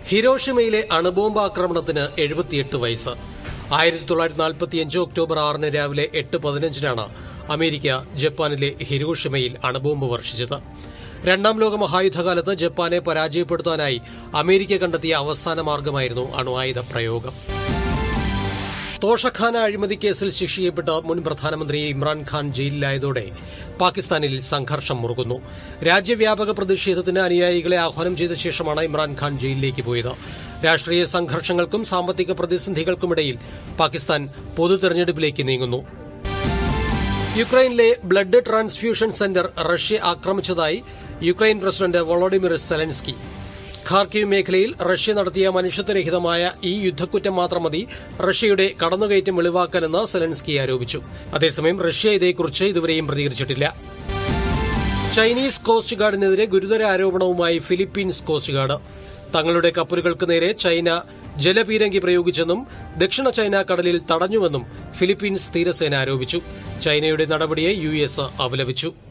ഹിരോഷിമയിലെ അണുബോംബ് ആക്രമണത്തിന് എഴുപത്തിയെട്ട് വയസ്സ് ആയിരത്തി തൊള്ളായിരത്തി നാൽപ്പത്തിയഞ്ച് ഒക്ടോബർ ആറിന് രാവിലെ എട്ട് പതിനഞ്ചിനാണ് അമേരിക്ക ജപ്പാനിലെ ഹിരോഷിമയിൽ അണുബോംബ് വർഷിച്ചത് രണ്ടാം ലോക മഹായുദ്ധകാലത്ത് ജപ്പാനെ പരാജയപ്പെടുത്താനായി അമേരിക്ക കണ്ടെത്തിയ അവസാന മാർഗമായിരുന്നു അണുആയുധ പ്രയോഗം തോഷഖാന അഴിമതി കേസിൽ ശിക്ഷ ചെയ്യപ്പെട്ട മുൻ പ്രധാനമന്ത്രി ഇമ്രാൻഖാൻ ജയിലിലായതോടെ പാകിസ്ഥാനിൽ സംഘർഷം മുറുകുന്നു രാജ്യവ്യാപക പ്രതിഷേധത്തിന് അനുയായികളെ ആഹ്വാനം ചെയ്ത ശേഷമാണ് ഇമ്രാൻഖാൻ ജയിലിലേക്ക് പോയത് രാഷ്ട്രീയ സംഘർഷങ്ങൾക്കും സാമ്പത്തിക പ്രതിസന്ധികൾക്കുമിടയിൽ പാകിസ്ഥാൻ പൊതു തെരഞ്ഞെടുപ്പിലേക്ക് നീങ്ങുന്നു യുക്രൈനിലെ ബ്ലഡ് ട്രാൻസ്ഫ്യൂഷൻ സെന്റർ റഷ്യ ആക്രമിച്ചതായി Ukraine president Volodymyr Zelensky Kharkiv മേഖലയിൽ റഷ്യ നടത്തിയ മനുഷ്യത്വരഹിതമായ ഈ യുദ്ധക്കുറ്റം മാത്രം മതി റഷ്യയുടെ കടന്നുകയറ്റം വെളിവാക്കാനെന്ന് സെലൻസ്കി ആരോപിച്ചു അതേസമയം റഷ്യ ഇതേക്കുറിച്ച് ഇതുവരെയും പ്രതികരിച്ചിട്ടില്ല ചൈനീസ് കോസ്റ്റ് ഗാർഡിനെതിരെ ഗുരുതര ആരോപണവുമായി ഫിലിപ്പീൻസ് കോസ്റ്റ് ഗാർഡ് തങ്ങളുടെ കപ്പലുകൾക്ക് നേരെ ചൈന ജലപീരങ്കി പ്രയോഗിച്ചെന്നും ദക്ഷിണ ചൈന കടലിൽ തടഞ്ഞുവെന്നും ഫിലിപ്പീൻസ് തീരസേന ആരോപിച്ചു ചൈനയുടെ നടപടിയെ യു എസ് അപലപിച്ചു